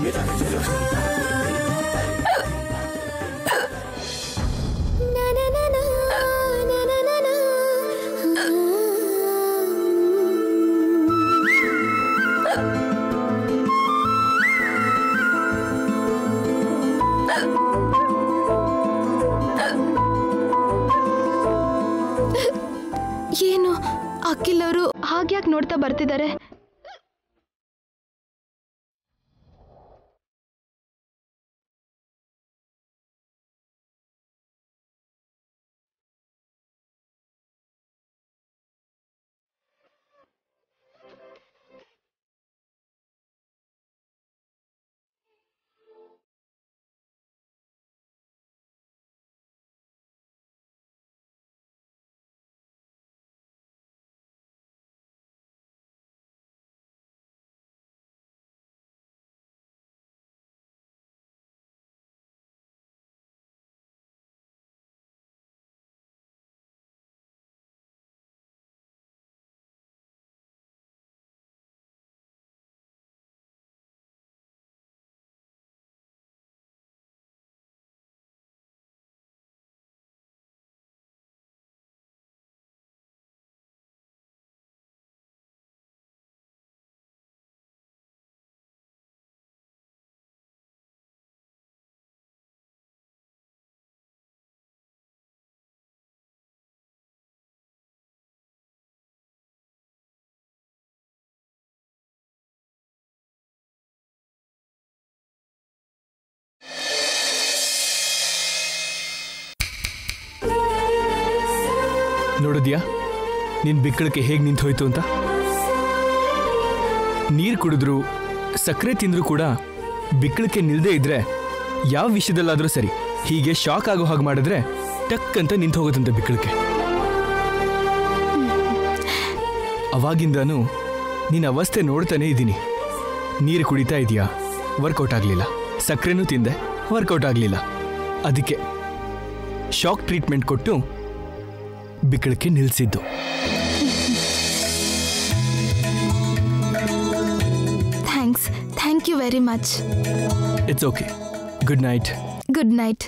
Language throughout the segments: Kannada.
ಏನು ಅಖಿಲ್ ಅವರು ಹಾಗ್ಯಾಕೆ ನೋಡ್ತಾ ಬರ್ತಿದ್ದಾರೆ ನೋಡಿದ್ಯಾ ನಿನ್ ಬಿಕ್ಕಳಕ್ಕೆ ಹೇಗೆ ನಿಂತು ಹೋಯ್ತು ಅಂತ ನೀರು ಕುಡಿದ್ರು ಸಕ್ಕರೆ ತಿಂದ್ರು ಕೂಡ ಬಿಕ್ಕಳಕ್ಕೆ ನಿಲ್ದೇ ಇದ್ರೆ ಯಾವ ವಿಷಯದಲ್ಲಾದ್ರೂ ಸರಿ ಹೀಗೆ ಶಾಕ್ ಆಗೋ ಹಾಗೆ ಮಾಡಿದ್ರೆ ಟಕ್ ಅಂತ ನಿಂತು ಹೋಗುತ್ತಂತೆ ಬಿಕ್ಕಳಕ್ಕೆ ಅವಾಗಿಂದನೂ ನಿನ್ನ ಅವಸ್ಥೆ ನೋಡ್ತಾನೆ ಇದ್ದೀನಿ ನೀರು ಕುಡಿತಾ ಇದೆಯಾ ವರ್ಕೌಟ್ ಆಗಲಿಲ್ಲ ಸಕ್ಕರೆನೂ ತಿಂದೆ ವರ್ಕೌಟ್ ಆಗಲಿಲ್ಲ ಅದಕ್ಕೆ ಶಾಕ್ ಟ್ರೀಟ್ಮೆಂಟ್ ಕೊಟ್ಟು ಬಿಕ್ಕಳಕ್ಕೆ ನಿಲ್ಲಿಸಿದ್ದು thanks thank you very much it's okay good night good night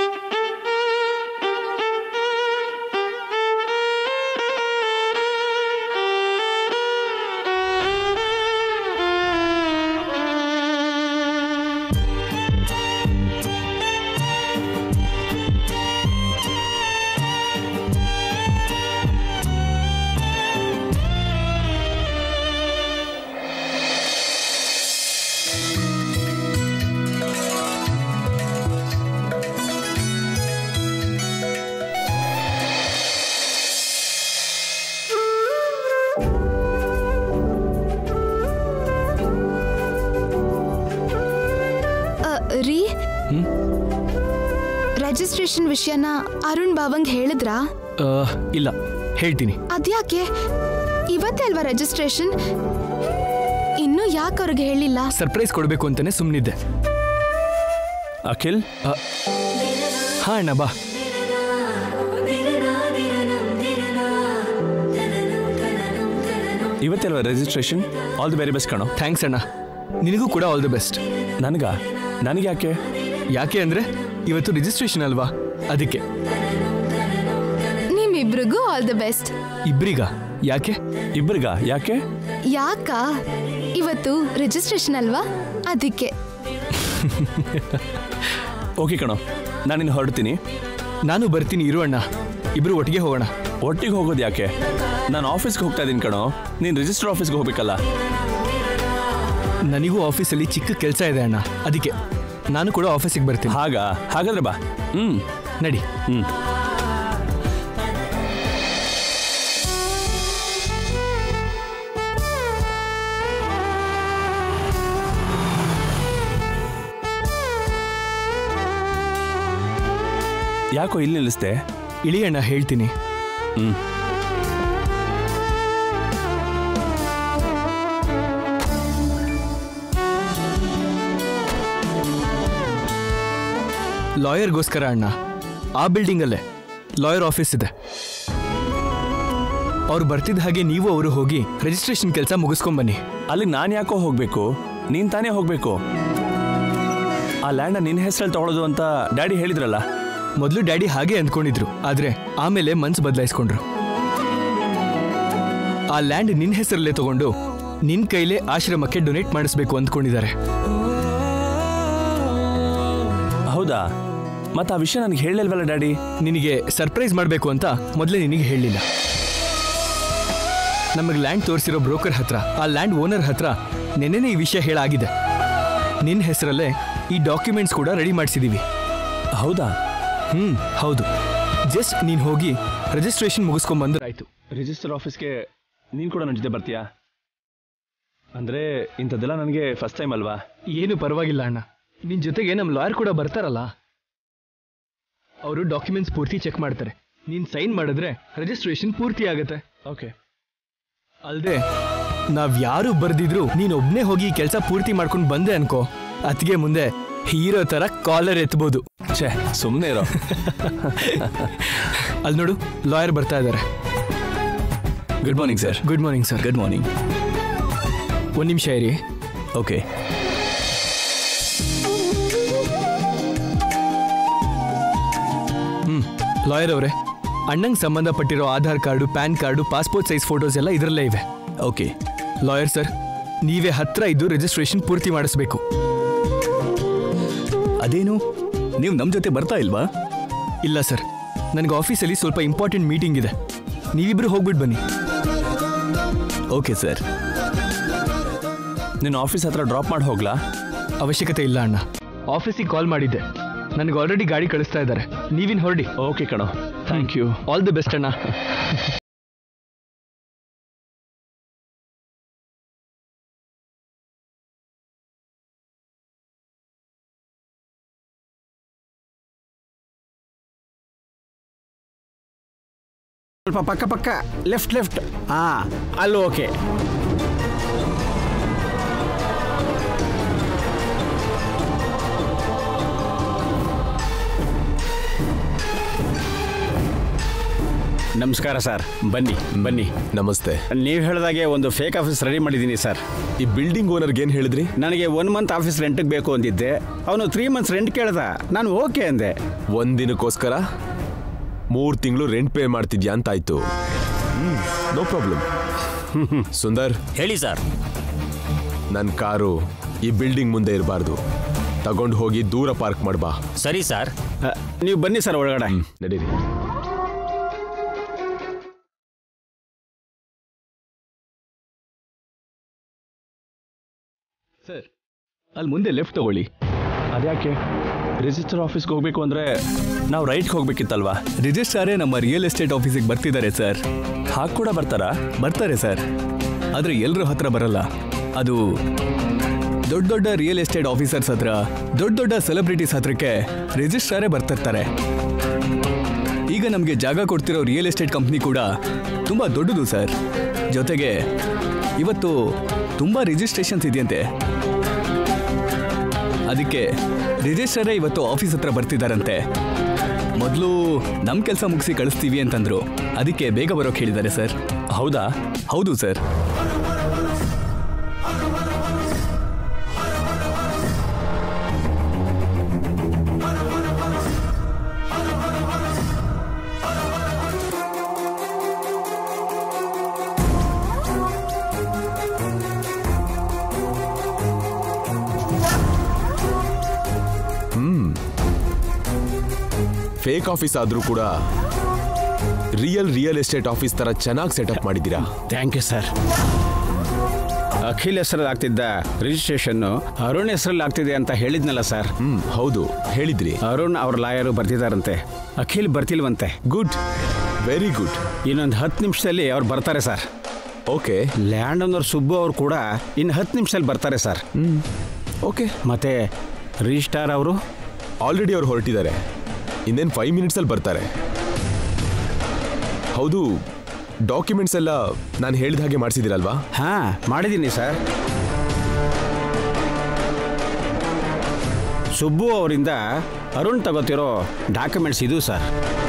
ರೀ ಹ್ಮ್? ರಿಜಿಸ್ಟ್ರೇಷನ್ ವಿಷಯನ ಅರುಣ್ ಬಾವಂಗ್ ಹೇಳಿದ್ರಾ ಆ, ಇಲ್ಲ ಹೇಳ್ತೀನಿ ಅದ್ಯಾಕೆ ಇವತ್ತೇ ಅಲ್ವಾ ರಿಜಿಸ್ಟ್ರೇಷನ್ ಇನ್ನೂ ಯಾಕೆ ಅವ್ರಿಗೆ ಹೇಳಿಲ್ಲ ಸರ್ಪ್ರೈಸ್ ಕೊಡಬೇಕು ಅಂತಾನೆ ಸುಮ್ಮನಿದ್ದೆ ಅಖಿಲ್ ಹಾ ಅಣ್ಣ ಬಾ ಇವತ್ತಲ್ವಾ registration all the very best ಕಣೋ ಥ್ಯಾಂಕ್ಸ್ ಅಣ್ಣ ನಿನಗೂ ಕೂಡ ಆಲ್ ದ ಬೆಸ್ಟ್ ನನಗ ನನಗೆ ಯಾಕೆ ಯಾಕೆ ಅಂದ್ರೆ ಇವತ್ತು ರಿಜಿಸ್ಟ್ರೇಷನ್ ಅಲ್ವಾ ಅದಕ್ಕೆ ನಿಮ್ಮಿಬ್ರಿಗೂ ಆಲ್ ದ ಬೆಸ್ಟ್ ಇಬ್ರಿಗ ಯಾಕೆ ಇಬ್ಬರಿಗ ಯಾಕೆ ಯಾಕ ಇವತ್ತು ರಿಜಿಸ್ಟ್ರೇಷನ್ ಅಲ್ವಾ ಅದಕ್ಕೆ ಓಕೆ ಕಣೋ ನಾನಿನ್ನು ಹೊರಡ್ತೀನಿ ನಾನು ಬರ್ತೀನಿ ಇರು ಅಣ್ಣ ಇಬ್ರು ಒಟ್ಟಿಗೆ ಹೋಗೋಣ ಒಟ್ಟಿಗೆ ಹೋಗೋದು ಯಾಕೆ ನಾನು ಆಫೀಸ್ಗೆ ಹೋಗ್ತಾ ಇದ್ದೀನಿ ಕಣೋ ನೀನು ರಿಜಿಸ್ಟರ್ ಆಫೀಸ್ಗೆ ಹೋಗ್ಬೇಕಲ್ಲ ನನಗೂ ಆಫೀಸಲ್ಲಿ ಚಿಕ್ಕ ಕೆಲಸ ಇದೆ ಅಣ್ಣ ಅದಕ್ಕೆ ನಾನು ಕೂಡ ಆಫೀಸಿಗೆ ಬರ್ತೀನಿ ಹಾಗ ಹಾಗಾದ್ರೆ ಬಾ ಹ್ಞೂ ನಡಿ ಹ್ಞೂ ಯಾಕೋ ಇಲ್ಲಿ ನಿಲ್ಲಿಸ್ದೆ ಇಳಿ ಅಣ್ಣ ಹೇಳ್ತೀನಿ ಹ್ಞೂ ಲಾಯರ್ಗೋಸ್ಕರ ಅಣ್ಣ ಆ ಬಿಲ್ಡಿಂಗಲ್ಲೇ ಲಾಯರ್ ಆಫೀಸ್ ಇದೆ ಅವ್ರು ಬರ್ತಿದ್ದ ಹಾಗೆ ನೀವು ಅವರು ಹೋಗಿ ರಿಜಿಸ್ಟ್ರೇಷನ್ ಕೆಲಸ ಮುಗಿಸ್ಕೊಂಬನ್ನಿ ಅಲ್ಲಿಗೆ ನಾನು ಯಾಕೋ ಹೋಗಬೇಕು ನೀನು ತಾನೇ ಹೋಗಬೇಕು ಆ ಲ್ಯಾಂಡ್ನ ನಿನ್ನ ಹೆಸರಲ್ಲಿ ತಗೊಳ್ಳೋದು ಅಂತ ಡ್ಯಾಡಿ ಹೇಳಿದ್ರಲ್ಲ ಮೊದಲು ಡ್ಯಾಡಿ ಹಾಗೆ ಅಂದ್ಕೊಂಡಿದ್ರು ಆದ್ರೆ ಆಮೇಲೆ ಮನ್ಸು ಬದಲಾಯಿಸ್ಕೊಂಡ್ರು ಆ ಲ್ಯಾಂಡ್ ನಿನ್ ಹೆಸರಲ್ಲೇ ತಗೊಂಡು ನಿನ್ ಕೈಲೇ ಆಶ್ರಮಕ್ಕೆ ಡೊನೇಟ್ ಮಾಡಿಸ್ಬೇಕು ಅಂದ್ಕೊಂಡಿದ್ದಾರೆ ಹೌದಾ ಮತ್ತೆ ಆ ವಿಷಯ ನನಗೆ ಹೇಳಿಲ್ವಲ್ಲ ಡ್ಯಾಡಿ ನಿನಗೆ ಸರ್ಪ್ರೈಸ್ ಮಾಡಬೇಕು ಅಂತ ಮೊದಲೇ ನಿನಗೆ ಹೇಳಲಿಲ್ಲ ನಮಗೆ ಲ್ಯಾಂಡ್ ತೋರಿಸಿರೋ ಬ್ರೋಕರ್ ಹತ್ರ ಆ ಲ್ಯಾಂಡ್ ಓನರ್ ಹತ್ರ ನೆನ್ನೆನೇ ಈ ವಿಷಯ ಹೇಳಾಗಿದೆ ನಿನ್ನ ಹೆಸರಲ್ಲೇ ಈ ಡಾಕ್ಯುಮೆಂಟ್ಸ್ ಕೂಡ ರೆಡಿ ಮಾಡಿಸಿದೀವಿ ಹೌದಾ ಹ್ಮ್ ಹೌದು ಜಸ್ಟ್ ನೀನು ಹೋಗಿ ರಿಜಿಸ್ಟ್ರೇಷನ್ ಮುಗಿಸ್ಕೊಂಬಂದ್ರೆ ಆಯ್ತು ರಿಜಿಸ್ಟರ್ ಆಫೀಸ್ಗೆ ನೀನು ಕೂಡ ನನ್ನ ಜೊತೆ ಬರ್ತೀಯಾ ಅಂದರೆ ಇಂಥದ್ದೆಲ್ಲ ನನಗೆ ಫಸ್ಟ್ ಟೈಮ್ ಅಲ್ವಾ ಏನು ಪರವಾಗಿಲ್ಲ ಅಣ್ಣ ನಿನ್ ಜೊತೆಗೆ ನಮ್ಮ ಲಾಯರ್ ಕೂಡ ಬರ್ತಾರಲ್ಲ ಅವರು ಡಾಕ್ಯುಮೆಂಟ್ಸ್ ಪೂರ್ತಿ ಚೆಕ್ ಮಾಡ್ತಾರೆ ನೀನ್ ಸೈನ್ ಮಾಡಿದ್ರೆ ರಿಜಿಸ್ಟ್ರೇಷನ್ ಪೂರ್ತಿ ಆಗುತ್ತೆ ಓಕೆ ಅಲ್ದೆ ನಾವ್ ಯಾರು ಬರ್ದಿದ್ರು ನೀನ್ ಒಬ್ನೇ ಹೋಗಿ ಕೆಲಸ ಪೂರ್ತಿ ಮಾಡ್ಕೊಂಡು ಬಂದೆ ಅನ್ಕೋ ಅತ್ಗೆ ಮುಂದೆ ಹೀರೋ ತರ ಕಾಲರ್ ಎತ್ಬೋದು ಛೇ ಸುಮ್ಮನೆ ಇರೋ ಅಲ್ಲಿ ನೋಡು ಲಾಯರ್ ಬರ್ತಾ ಇದ್ದಾರೆ good morning sir good morning sir good morning ಒಂದ್ ನಿಮಿಷ ಇರಿ ಓಕೆ ಹ್ಮ್ ಲಾಯರ್ ಅವರೇ ಅಣ್ಣಂಗೆ ಸಂಬಂಧಪಟ್ಟಿರೋ Aadhaar card PAN card passport size photos ಎಲ್ಲ ಇದರಲ್ಲೇ ಇವೆ ಓಕೆ ಲಾಯರ್ ಸರ್ ನೀವೇ ಹತ್ರ ಇದ್ದು ರಿಜಿಸ್ಟ್ರೇಷನ್ ಪೂರ್ತಿ ಮಾಡಿಸ್ಬೇಕು ಅದೇನು ನೀವು ನಮ್ಮ ಜೊತೆ ಬರ್ತಾ ಇಲ್ವಾ ಇಲ್ಲ ಸರ್ ನನಗೆ ಆಫೀಸಲ್ಲಿ ಸ್ವಲ್ಪ ಇಂಪಾರ್ಟೆಂಟ್ ಮೀಟಿಂಗ್ ಇದೆ ನೀವಿಬ್ರು ಹೋಗ್ಬಿಟ್ಟು ಬನ್ನಿ ಓಕೆ ಸರ್ ನಿನ್ನ ಆಫೀಸ್ ಹತ್ರ ಡ್ರಾಪ್ ಮಾಡಿ ಹೋಗ್ಲಾ ಅವಶ್ಯಕತೆ ಇಲ್ಲ ಅಣ್ಣ ಆಫೀಸಿಗೆ ಕಾಲ್ ಮಾಡಿದ್ದೆ ನನಗೆ ಆಲ್ರೆಡಿ ಗಾಡಿ ಕಳಿಸ್ತಾ ಇದ್ದಾರೆ ನೀವಿನ್ ಹೊರಡಿ ಓಕೆ ಕಣೋ thank you all the best ಅಣ್ಣ ಸ್ವಲ್ಪ ಪಕ್ಕ ಪಕ್ಕ ಲೆಫ್ಟ್ ಲೆಫ್ಟ್ ಹಾ ಅಲ್ಲಿ ಓಕೆ ನಮಸ್ಕಾರ ಸರ್ ಬನ್ನಿ ಬನ್ನಿ ನಮಸ್ತೆ ನೀವು ಹೇಳಿದಾಗೆ ಒಂದು ಫೇಕ್ ಆಫೀಸ್ ರೆಡಿ ಮಾಡಿದ್ದೀನಿ ಸರ್ ಈ ಬಿಲ್ಡಿಂಗ್ ಓನರ್ಗೆ ಏನು ಹೇಳಿದ್ರಿ ನನಗೆ ಒನ್ ಮಂತ್ ಆಫೀಸ್ ರೆಂಟಿಗೆ ಬೇಕು ಅಂದಿದ್ದೆ ಅವನು ತ್ರೀ ಮಂತ್ಸ್ ರೆಂಟ್ ಕೇಳ್ದ ನಾನು ಓಕೆ ಅಂದೆ ಒಂದ್ ದಿನಕ್ಕೋಸ್ಕರ ಮೂರ್ ತಿಂಗಳು ರೆಂಟ್ ಪೇ ಮಾಡ್ತಿದ್ಯಾ ಅಂತಾಯ್ತು ನೋ ಪ್ರಾಬ್ಲಮ್ ಸುಂದರ್ ಹೇಳಿ ಸರ್ ನನ್ನ ಕಾರು ಈ ಬಿಲ್ಡಿಂಗ್ ಮುಂದೆ ಇರಬಾರ್ದು ತಗೊಂಡು ಹೋಗಿ ದೂರ ಪಾರ್ಕ್ ಮಾಡ್ಬಾ ಸರಿ ಸರ್ ಅ, ನೀವು ಬನ್ನಿ ಸರ್ ಒಳಗಡೆ ನಡೀರಿ ಸರ್ ಅಲ್ಲಿ ಮುಂದೆ ಲೆಫ್ಟ್ ತಗೊಳ್ಳಿ ಅದ್ಯಾಕೆ ರಿಜಿಸ್ಟರ್ ಆಫೀಸ್ಗೆ ಹೋಗ್ಬೇಕು ಅಂದರೆ ನಾವು ರೈಟ್ಗೆ ಹೋಗ್ಬೇಕಿತ್ತಲ್ವಾ ರಿಜಿಸ್ಟ್ರಾರೇ ನಮ್ಮ ರಿಯಲ್ ಎಸ್ಟೇಟ್ ಆಫೀಸಿಗೆ ಬರ್ತಿದ್ದಾರೆ ಸರ್ ಹಾಗೆ ಕೂಡ ಬರ್ತಾರಾ ಬರ್ತಾರೆ ಸರ್ ಆದರೆ ಎಲ್ಲರ ಹತ್ರ ಬರಲ್ಲ ಅದು ದೊಡ್ಡ ದೊಡ್ಡ ರಿಯಲ್ ಎಸ್ಟೇಟ್ ಆಫೀಸರ್ಸ್ ಹತ್ರ ದೊಡ್ಡ ದೊಡ್ಡ ಸೆಲೆಬ್ರಿಟೀಸ್ ಹತ್ರಕ್ಕೆ ರಿಜಿಸ್ಟ್ರಾರೇ ಬರ್ತಿರ್ತಾರೆ ಈಗ ನಮಗೆ ಜಾಗ ಕೊಡ್ತಿರೋ ರಿಯಲ್ ಎಸ್ಟೇಟ್ ಕಂಪ್ನಿ ಕೂಡ ತುಂಬ ದೊಡ್ಡದು ಸರ್ ಜೊತೆಗೆ ಇವತ್ತು ತುಂಬ ರಿಜಿಸ್ಟ್ರೇಷನ್ಸ್ ಇದೆಯಂತೆ ಅದಕ್ಕೆ ರಿಜಿಸ್ಟ್ರರೇ ಇವತ್ತು ಆಫೀಸ್ ಹತ್ರ ಬರ್ತಿದ್ದಾರಂತೆ ಮೊದಲು ನಮ್ಮ ಕೆಲಸ ಮುಗಿಸಿ ಕಳಿಸ್ತೀವಿ ಅಂತಂದ್ರು ಅದಕ್ಕೆ ಬೇಗ ಬರೋಕೆ ಹೇಳಿದ್ದಾರೆ ಸರ್ ಹೌದಾ ಹೌದು ಸರ್ ಫೇಕ್ ಆಫೀಸ್ ಆದ್ರೂ ಕೂಡ ರಿಯಲ್ ರಿಯಲ್ ಎಸ್ಟೇಟ್ ಆಫೀಸ್ ತರ ಚೆನ್ನಾಗಿ ಸೆಟಪ್ ಮಾಡಿದ್ದೀರಾ ಥ್ಯಾಂಕ್ ಯು ಸರ್ ಅಖಿಲ್ ಹೆಸರಲ್ಲಿ ಆಗ್ತಿದ್ದ ರಿಜಿಸ್ಟ್ರೇಷನ್ನು ಅರುಣ್ ಹೆಸರಲ್ಲಿ ಆಗ್ತಿದೆ ಅಂತ ಹೇಳಿದ್ನಲ್ಲ ಸರ್ ಹ್ಮ್ ಹೌದು ಹೇಳಿದ್ರಿ ಅರುಣ್ ಅವ್ರ ಲಾಯರು ಬರ್ತಿದ್ದಾರಂತೆ ಅಖಿಲ್ ಬರ್ತಿಲ್ವಂತೆ ಗುಡ್ ವೆರಿ ಗುಡ್ ಇನ್ನೊಂದು ಹತ್ತು ನಿಮಿಷದಲ್ಲಿ ಅವ್ರು ಬರ್ತಾರೆ sir okay land owner Subbu ಅವರು ಕೂಡ ಇನ್ನು ಹತ್ತು ನಿಮಿಷದಲ್ಲಿ ಬರ್ತಾರೆ ಸರ್ ಓಕೆ ಮತ್ತೆ ರಿಜಿಸ್ಟಾರ್ ಅವರು ಆಲ್ರೆಡಿ ಅವ್ರು ಹೊರಟಿದ್ದಾರೆ ಇನ್ನೇನು ಫೈವ್ ಮಿನಿಟ್ಸಲ್ಲಿ ಬರ್ತಾರೆ ಹೌದು ಡಾಕ್ಯುಮೆಂಟ್ಸ್ ಎಲ್ಲ ನಾನು ಹೇಳಿದ ಹಾಗೆ ಮಾಡಿಸಿದಿರಲ್ವಾ ಹಾಂ ಮಾಡಿದ್ದೀನಿ ಸರ್ ಸುಬ್ಬು ಅವರಿಂದ ಅರುಣ್ ತಗೋತಿರೋ ಡಾಕ್ಯುಮೆಂಟ್ಸ್ ಇದು ಸರ್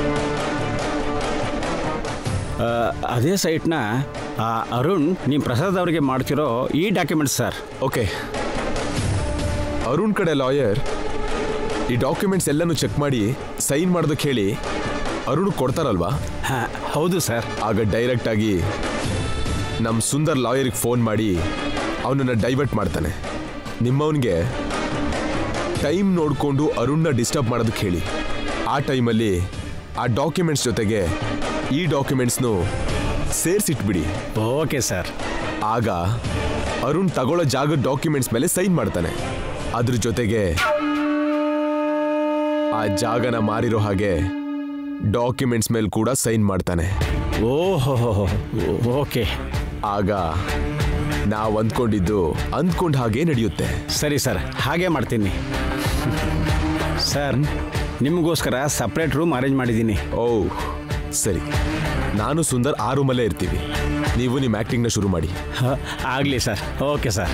ಆ, ಅದೇ ಸೈಟ್ನ ಆ ಅರುಣ್ ನಿಮ್ಮ ಪ್ರಸಾದ್ ಅವರಿಗೆ ಮಾಡ್ತಿರೋ ಈ ಡಾಕ್ಯುಮೆಂಟ್ಸ್ ಸರ್ ಓಕೆ ಅರುಣ್ ಕಡೆ ಲಾಯರ್ ಈ ಡಾಕ್ಯುಮೆಂಟ್ಸ್ ಎಲ್ಲನೂ ಚೆಕ್ ಮಾಡಿ ಸೈನ್ ಮಾಡೋದಕ್ಕೆ ಹೇಳಿ ಅರುಣ್ ಕೊಡ್ತಾರಲ್ವಾ ಹಾ, ಹೌದು ಸರ್ ಆಗ ಡೈರೆಕ್ಟ್ ಆಗಿ ನಮ್ಮ ಸುಂದರ್ ಲಾಯರಿಗೆ ಫೋನ್ ಮಾಡಿ ಅವನನ್ನ ಡೈವರ್ಟ್ ಮಾಡ್ತಾನೆ ನಿಮ್ಮವನಿಗೆ ಟೈಮ್ ನೋಡಿಕೊಂಡು ಅರುಣ್ನ ಡಿಸ್ಟರ್ಬ್ ಮಾಡೋದಕ್ಕೆ ಹೇಳಿ ಆ ಟೈಮಲ್ಲಿ ಆ ಡಾಕ್ಯುಮೆಂಟ್ಸ್ ಜೊತೆಗೆ ಈ ಡಾಕ್ಯುಮೆಂಟ್ಸ್ನು ಸೇರಿಸಿಟ್ಬಿಡಿ ಓಕೆ ಸರ್ ಆಗ ಅರುಣ್ ತಗೊಳ್ಳೋ ಜಾಗದ ಡಾಕ್ಯುಮೆಂಟ್ಸ್ ಮೇಲೆ ಸೈನ್ ಮಾಡ್ತಾನೆ ಅದ್ರ ಜೊತೆಗೆ ಆ ಜಾಗನ ಮಾರಿರೋ ಹಾಗೆ ಡಾಕ್ಯುಮೆಂಟ್ಸ್ ಮೇಲೆ ಕೂಡ ಸೈನ್ ಮಾಡ್ತಾನೆ ಓಹೋ ಓಕೆ ಆಗ ನಾವು ಅಂದ್ಕೊಂಡಿದ್ದು ಅಂದ್ಕೊಂಡ ಹಾಗೆ ನಡೆಯುತ್ತೆ ಸರಿ ಸರ್ ಹಾಗೆ ಮಾಡ್ತೀನಿ ಸರ್ ನಿಮಗೋಸ್ಕರ ಸಪ್ರೇಟ್ ರೂಮ್ ಅರೇಂಜ್ ಮಾಡಿದ್ದೀನಿ ಓ ಸರಿ ನಾನು ಸುಂದರ್ ಆ ರೂಮಲ್ಲೇ ಇರ್ತೀವಿ ನೀವು ನಿಮ್ಮ ಆ್ಯಕ್ಟಿಂಗ್ನ ಶುರು ಮಾಡಿ ಆಗಲಿ ಸರ್ ಓಕೆ ಸರ್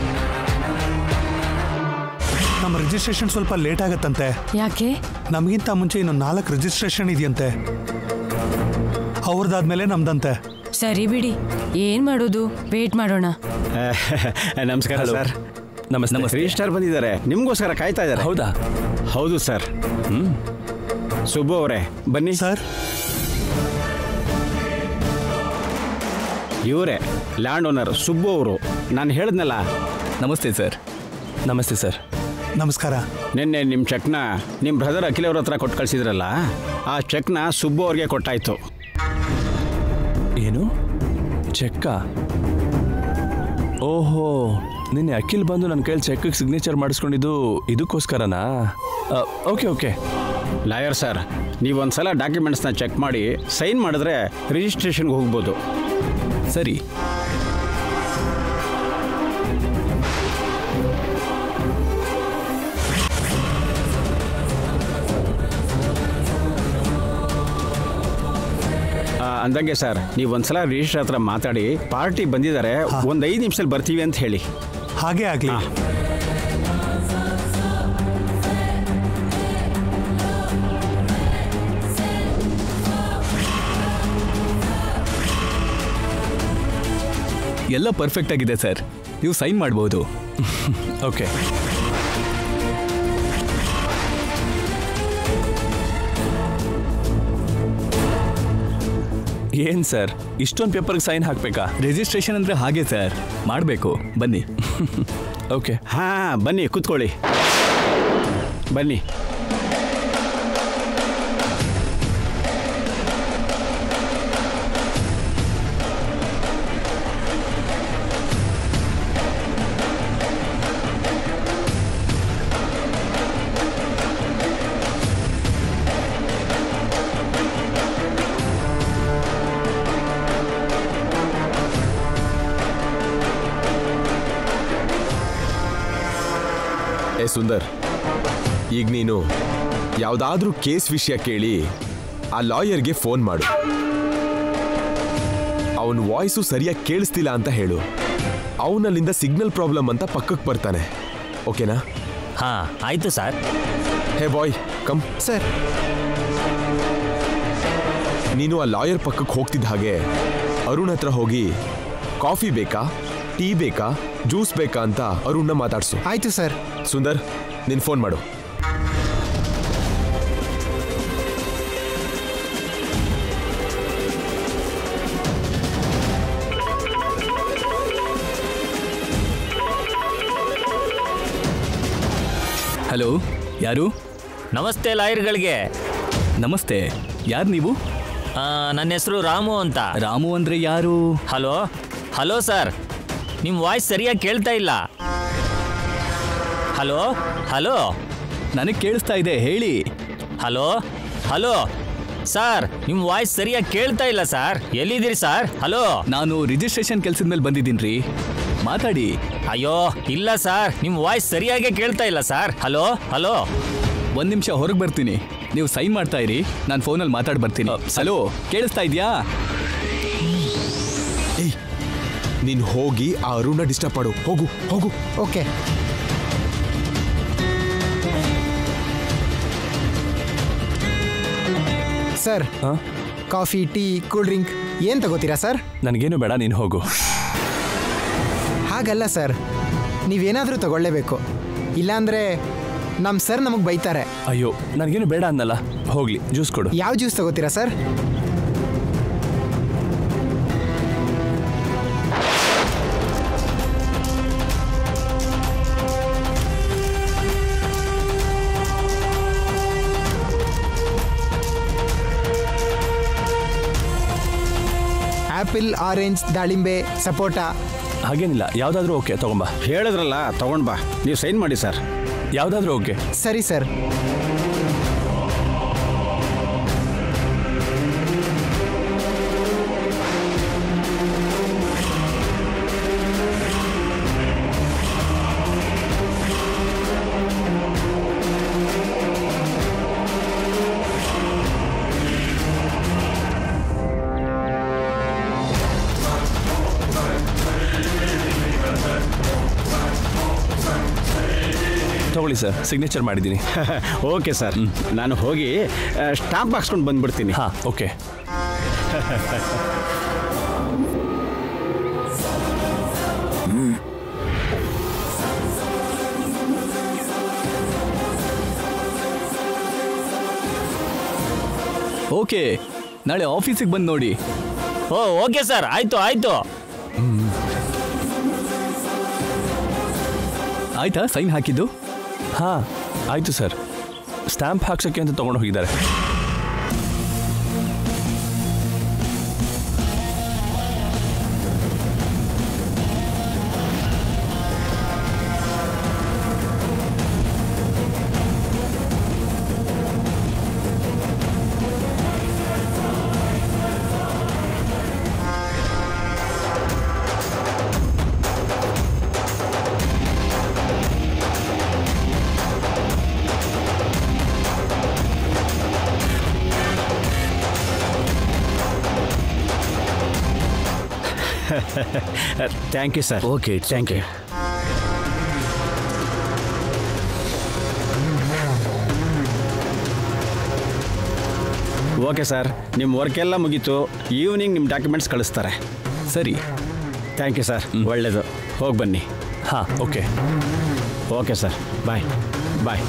ನಮ್ಮ ರಿಜಿಸ್ಟ್ರೇಷನ್ ಸ್ವಲ್ಪ ಲೇಟ್ ಆಗತ್ತಂತೆ ಯಾಕೆ ನಮಗಿಂತ ಮುಂಚೆ ಇನ್ನು ನಾಲ್ಕು ರಿಜಿಸ್ಟ್ರೇಷನ್ ಇದೆಯಂತೆ ಅವ್ರದ್ದಾದ್ಮೇಲೆ ನಮ್ದಂತೆ ಸರಿ ಬಿಡಿ ಏನ್ ಮಾಡೋದು ವೇಟ್ ಮಾಡೋಣ ನಮಸ್ಕಾರ ಸರ್ ನಮಸ್ತೆ ನಮ್ಮ ರಿಜಿಸ್ಟರ್ ಬಂದಿದ್ದಾರೆ ನಿಮಗೋಸ್ಕರ ಕಾಯ್ತಾ ಇದ್ದಾರೆ ಹೌದಾ ಹೌದು ಸರ್ ಹ್ಮ್ ಸುಬ್ಬು ಅವರೇ ಬನ್ನಿ ಸರ್ ಇವರೇ ಲ್ಯಾಂಡ್ ಓನರ್ ಸುಬ್ಬು ಅವರು ನಾನು ಹೇಳಿದ್ನಲ್ಲ ನಮಸ್ತೆ ಸರ್ ನಮಸ್ತೆ ಸರ್ ನಮಸ್ಕಾರ ನಿನ್ನೆ ನಿಮ್ಮ ಚೆಕ್ನ ನಿಮ್ಮ ಬ್ರದರ್ ಅಖಿಲ್ ಅವ್ರ ಹತ್ರ ಕೊಟ್ಟು ಕಳಿಸಿದ್ರಲ್ಲ ಆ ಚೆಕ್ನ ಸುಬ್ಬು ಅವ್ರಿಗೆ ಕೊಟ್ಟಾಯ್ತು ಏನು ಚೆಕ್ಕ ಓಹೋ ನಿನ್ನೆ ಅಖಿಲ್ ಬಂದು ನನ್ನ ಕೈಯಲ್ಲಿ ಚೆಕ್ಗೆ ಸಿಗ್ನೇಚರ್ ಮಾಡಿಸ್ಕೊಂಡಿದ್ದು ಇದಕ್ಕೋಸ್ಕರನಾ ಓಕೆ ಓಕೆ ಲಾಯರ್ ಸರ್ ನೀವು ಒಂದ್ಸಲ ಡಾಕ್ಯುಮೆಂಟ್ಸ್ನ ಚೆಕ್ ಮಾಡಿ ಸೈನ್ ಮಾಡಿದ್ರೆ ರಿಜಿಸ್ಟ್ರೇಷನ್ಗೆ ಹೋಗ್ಬೋದು ಸರಿ ಆ, ಅಂದಂಗೆ ಸರ್ ನೀವು ಒಂದ್ಸಲ ರಿಜಿಸ್ಟರ್ ಹತ್ರ ಮಾತಾಡಿ ಪಾರ್ಟಿ ಬಂದಿದ್ದಾರೆ ಒಂದು ಐದು ನಿಮಿಷದಲ್ಲಿ ಬರ್ತೀವಿ ಅಂತ ಹೇಳಿ ಹಾಗೆ ಆಗ್ಲಿ ಹಾ. ಎಲ್ಲ ಪರ್ಫೆಕ್ಟ್ ಆಗಿದೆ ಸರ್ ನೀವು ಸೈನ್ ಮಾಡ್ಬೋದು ಓಕೆ ಏನ್ ಸರ್ ಇಷ್ಟೊಂದು ಪೇಪರ್ಗೆ ಸೈನ್ ಹಾಕ್ಬೇಕಾ ರಿಜಿಸ್ಟ್ರೇಷನ್ ಅಂದ್ರೆ ಹಾಗೆ ಸರ್ ಮಾಡಬೇಕು ಬನ್ನಿ ಓಕೆ ಹಾ ಬನ್ನಿ ಕೂತ್ಕೊಳ್ಳಿ ಬನ್ನಿ ಏ ಸುಂದರ್ ಈಗ ನೀನು ಯಾವುದಾದ್ರೂ ಕೇಸ್ ವಿಷಯ ಕೇಳಿ ಆ ಲಾಯರ್ಗೆ ಫೋನ್ ಮಾಡು ಅವನ ವಾಯ್ಸು ಸರಿಯಾಗಿ ಕೇಳಿಸ್ತಿಲ್ಲ ಅಂತ ಹೇಳು ಅವನಲ್ಲಿಂದ ಸಿಗ್ನಲ್ ಪ್ರಾಬ್ಲಮ್ ಅಂತ ಪಕ್ಕಕ್ಕೆ ಬರ್ತಾನೆ ಓಕೆನಾ ಹಾ ಆಯ್ತು sir hey boy come sir ನೀನು ಆ ಲಾಯರ್ ಪಕ್ಕಕ್ಕೆ ಹೋಗ್ತಿದ್ದ ಹಾಗೆ ಅರುಣ್ ಹತ್ರ ಹೋಗಿ ಕಾಫಿ ಬೇಕಾ ಟೀ ಬೇಕಾ ಜ್ಯೂಸ್ ಬೇಕಾ ಅಂತ ಅರುಣ್ನ ಮಾತಾಡ್ಸು ಆಯ್ತು ಸರ್ ಸುಂದರ್ ನಿನ್ ಫೋನ್ ಮಾಡು ಹಲೋ ಯಾರು ನಮಸ್ತೆ ಲಾಯರ್ಗಳಿಗೆ ನಮಸ್ತೆ ಯಾರು ನೀವು ಆ, ನನ್ನ ಹೆಸರು ರಾಮು ಅಂತ ರಾಮು ಅಂದ್ರೆ ಯಾರು ಹಲೋ ಹಲೋ ಸರ್ ನಿಮ್ಮ ವಾಯ್ಸ್ ಸರಿಯಾಗಿ ಕೇಳ್ತಾ ಇಲ್ಲ ಹಲೋ ಹಲೋ ನನಗೆ ಕೇಳಿಸ್ತಾ ಇದೆ ಹೇಳಿ ಹಲೋ ಹಲೋ ಸರ್ ನಿಮ್ಮ ವಾಯ್ಸ್ ಸರಿಯಾಗಿ ಕೇಳ್ತಾ ಇಲ್ಲ ಸರ್ ಎಲ್ಲಿದ್ದೀರಿ ಸರ್ ಹಲೋ ನಾನು ರಿಜಿಸ್ಟ್ರೇಷನ್ ಕೆಲ್ಸದ ಮೇಲೆ ಬಂದಿದ್ದೀನಿ ರೀ ಮಾತಾಡಿ ಅಯ್ಯೋ ಇಲ್ಲ ಸರ್ ನಿಮ್ಮ ವಾಯ್ಸ್ ಸರಿಯಾಗೇ ಕೇಳ್ತಾ ಇಲ್ಲ ಸರ್ ಹಲೋ ಹಲೋ ಒಂದ್ ನಿಮಿಷ ಹೊರಗೆ ಬರ್ತೀನಿ ನೀವು ಸೈನ್ ಮಾಡ್ತಾ ಇರಿ ನಾನು ಫೋನಲ್ಲಿ ಮಾತಾಡಿ ಬರ್ತೀನಿ ಹಲೋ ಕೇಳಿಸ್ತಾ ಇದೆಯಾ ಏಯ್ ನೀನ್ ಹೋಗಿ ಆ ಅರುಣ್ನ ಡಿಸ್ಟರ್ಬ್ ಮಾಡು ಹೋಗು ಹೋಗು ಓಕೆ ಸರ್ ಹಾಂ ಕಾಫಿ ಟೀ ಕೂಲ್ ಡ್ರಿಂಕ್ ಏನು ತಗೋತೀರಾ ಸರ್ ನನಗೇನು ಬೇಡ ನೀನು ಹೋಗು ಹಾಗಲ್ಲ ಸರ್ ನೀವೇನಾದರೂ ತಗೊಳ್ಳೇಬೇಕು ಇಲ್ಲಾಂದರೆ ನಮ್ಮ ಸರ್ ನಮಗೆ ಬೈತಾರೆ ಅಯ್ಯೋ ನನಗೇನು ಬೇಡ ಅನ್ನಲ್ಲ ಹೋಗ್ಲಿ ಜ್ಯೂಸ್ ಕೊಡು ಯಾವ ಜ್ಯೂಸ್ ತಗೋತೀರಾ ಸರ್ ಆ್ಯಪಲ್ ಆರೆಂಜ್ ದಾಳಿಂಬೆ ಸಪೋಟ ಹಾಗೇನಿಲ್ಲ ಯಾವುದಾದ್ರೂ ಓಕೆ ತಗೊಂಬಾ ಹೇಳಿದ್ರಲ್ಲ ತಗೊಂಡ್ ಬಾ ನೀವು ಸೈನ್ ಮಾಡಿ ಸರ್ ಯಾವುದಾದ್ರೂ ಓಕೆ ಸರಿ ಸರ್ ತಗೊಳ್ಳಿ ಸರ್ ಸಿಗ್ನೇಚರ್ ಮಾಡಿದ್ದೀನಿ ಓಕೆ ಸರ್ ನಾನು ಹೋಗಿ ಸ್ಟಾಂಪ್ ಹಾಕ್ಸ್ಕೊಂಡು ಬಂದ್ಬಿಡ್ತೀನಿ ಹಾಂ ಓಕೆ ಓಕೆ ನಾಳೆ ಆಫೀಸಿಗೆ ಬಂದು ನೋಡಿ ಓ ಓಕೆ ಸರ್ ಆಯ್ತು ಆಯ್ತು ಆಯ್ತಾ ಸೈನ್ ಹಾಕಿದ್ದು ಹಾಂ ಆಯಿತು ಸರ್ ಸ್ಟ್ಯಾಂಪ್ ಹಾಕ್ಸೋಕ್ಕೆ ಅಂತ ತೊಗೊಂಡು ಹೋಗಿದ್ದಾರೆ thank you sir okay thank you okay sir ನಿಮ್ಮ ವರ್ಕ್ ಎಲ್ಲ ಮುಗೀತು ಈವ್ನಿಂಗ್ ನಿಮ್ಮ ಡಾಕ್ಯುಮೆಂಟ್ಸ್ ಕಳಿಸ್ತಾರೆ ಸರಿ ಥ್ಯಾಂಕ್ ಯು ಸರ್ ಒಳ್ಳೆಯದು ಹೋಗಿ ಬನ್ನಿ ಹಾಂ okay okay sir bye bye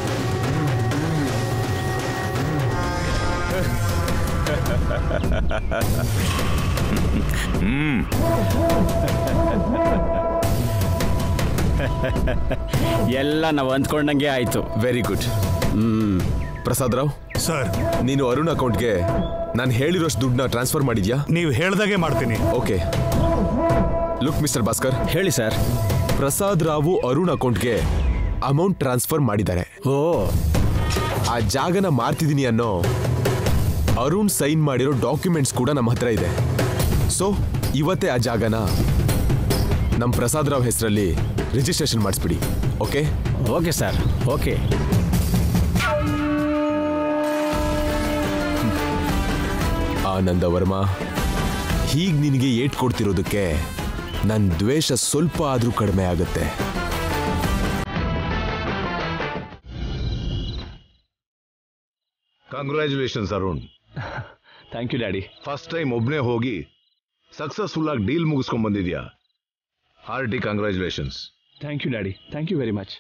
ಎಲ್ಲ ನಾವು ಅಂದ್ಕೊಂಡಂಗೆ ಆಯಿತು very good Prasad Rao sir ನೀನು ಅರುಣ್ ಅಕೌಂಟ್ಗೆ ನಾನು ಹೇಳಿರೋಷ್ಟು ದುಡ್ಡನ್ನ ಟ್ರಾನ್ಸ್ಫರ್ ಮಾಡಿದ್ಯಾ ನೀವು ಹೇಳ್ದಾಗೆ ಮಾಡ್ತೀನಿ ಓಕೆ ಲುಕ್ ಮಿಸ್ಟರ್ ಭಾಸ್ಕರ್ ಹೇಳಿ ಸರ್ ಪ್ರಸಾದ್ ರಾವು ಅರುಣ್ ಅಕೌಂಟ್ಗೆ ಅಮೌಂಟ್ ಟ್ರಾನ್ಸ್ಫರ್ ಮಾಡಿದ್ದಾರೆ ಓ ಆ ಜಾಗನ ಮಾರ್ತಿದ್ದೀನಿ ಅನ್ನೋ ಅರುಣ್ ಸೈನ್ ಮಾಡಿರೋ ಡಾಕ್ಯುಮೆಂಟ್ಸ್ ಕೂಡ ನಮ್ಮ ಹತ್ರ ಇದೆ ಸೊ ಇವತ್ತೇ ಆ ಜಾಗನ ನಮ್ಮ ಪ್ರಸಾದ್ ರಾವ್ ಹೆಸರಲ್ಲಿ ರಿಜಿಸ್ಟ್ರೇಷನ್ ಮಾಡಿಸ್ಬಿಡಿ okay okay sir okay Ananda Varma ಹೀಗೆ ನಿನಗೆ ಏಟ್ ಕೊಡ್ತಿರೋದಕ್ಕೆ ನನ್ನ ದ್ವೇಷ ಸ್ವಲ್ಪ ಆದರೂ ಕಡಿಮೆ ಆಗುತ್ತೆ congratulations Arun thank you daddy first time ಒಬ್ಬನೇ ಹೋಗಿ ಸಕ್ಸಸ್ಫುಲ್ ಆಗಿ ಡೀಲ್ ಮುಗಿಸ್ಕೊಂಡ್ ಬಂದಿದ್ಯಾ hearty congratulations thank you daddy thank you very much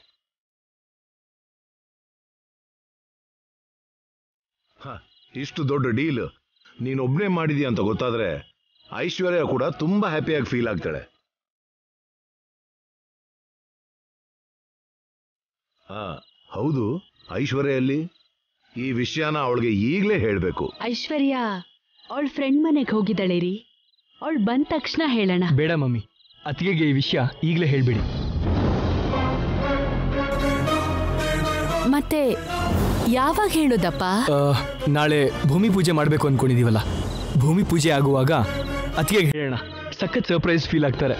ಇಷ್ಟು ದೊಡ್ಡ ಡೀಲ್ ನೀನೊಬ್ಬನೇ ಮಾಡಿದ್ಯಾ ಅಂತ ಗೊತ್ತಾದ್ರೆ ಐಶ್ವರ್ಯ ಕೂಡ ತುಂಬಾ ಹ್ಯಾಪಿಯಾಗಿ ಫೀಲ್ ಆಗ್ತಾಳೆ ಹಾ ಹೌದು ಐಶ್ವರ್ಯ ಎಲ್ಲಿ ಈ ವಿಷಯನ ಅವಳಿಗೆ ಈಗಲೇ ಹೇಳಬೇಕು ಐಶ್ವರ್ಯ ಅವಳ ಫ್ರೆಂಡ್ ಮನೆಗೆ ಹೋಗಿದ್ದಾಳೆ ರೀ ಅವಳು ಬಂದ ತಕ್ಷಣ ಹೇಳೋಣ ಬೇಡ ಮಮ್ಮಿ ಅತ್ತಿಗೆಗೆ ಈ ವಿಷಯ ಈಗಲೇ ಹೇಳ್ಬಿಡಿ ಮತ್ತೆ ಯಾವಾಗ ಹೇಳೋದಪ್ಪ ಆ, ನಾಳೆ ಭೂಮಿ ಪೂಜೆ ಮಾಡಬೇಕು ಅಂದ್ಕೊಂಡಿದೀವಲ್ಲ ಭೂಮಿ ಪೂಜೆ ಆಗುವಾಗ ಅತ್ತಿಗೆಗೆ ಹೇಳೋಣ ಸಖತ್ ಸರ್ಪ್ರೈಸ್ ಫೀಲ್ ಆಗ್ತಾರೆ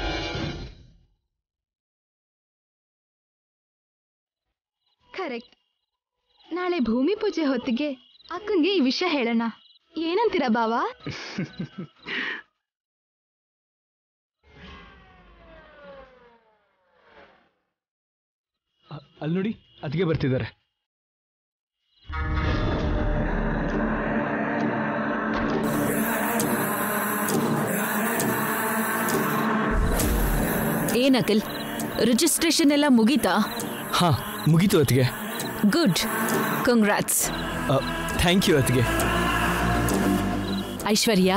ಕರೆಕ್ಟ್ ನಾಳೆ ಭೂಮಿ ಪೂಜೆ ಹೊತ್ತಿಗೆ ಅಕ್ಕಂಗೆ ಈ ವಿಷಯ ಹೇಳೋಣ ಏನಂತೀರಾ ಬಾವಾ ಅಲ್ಲಿ ನೋಡಿ ಅತ್ತಿಗೆ ಬರ್ತಿದ್ದಾರೆ ಏನ್ ಅಖಿಲ್ ರಿಜಿಸ್ಟ್ರೇಷನ್ ಎಲ್ಲ ಮುಗೀತಾ ಹಾ ಮುಗೀತು ಅತ್ತಿಗೆ ಗುಡ್ ಕಂಗ್ರಾಟ್ಸ್ ಥ್ಯಾಂಕ್ ಯು ಅತ್ತಿಗೆ ಐಶ್ವರ್ಯ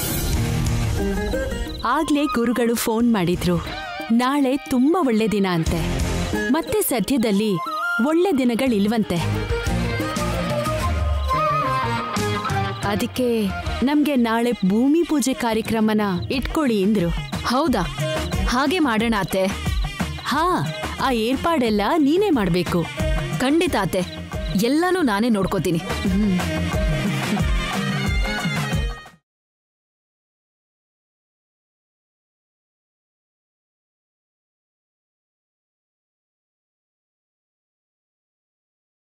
ಆಗ್ಲೇ ಗುರುಗಳು ಫೋನ್ ಮಾಡಿದ್ರು ನಾಳೆ ತುಂಬಾ ಒಳ್ಳೆ ದಿನ ಅಂತೆ ಮತ್ತೆ ಸದ್ಯದಲ್ಲಿ ಒಳ್ಳೆ ದಿನಗಳಿಲ್ವಂತೆ ಅದಕ್ಕೆ ನಮ್ಗೆ ನಾಳೆ ಭೂಮಿ ಪೂಜೆ ಕಾರ್ಯಕ್ರಮನ ಇಟ್ಕೊಳ್ಳಿ ಅಂದ್ರು ಹೌದಾ ಹಾಗೆ ಮಾಡೋಣ ಅತ್ತೆ ಹಾ ಆ ಏರ್ಪಾಡೆಲ್ಲ ನೀನೇ ಮಾಡ್ಬೇಕು ಖಂಡಿತ ಅತ್ತೆ ಎಲ್ಲಾನು ನಾನೇ ನೋಡ್ಕೋತೀನಿ ಹ್ಮ್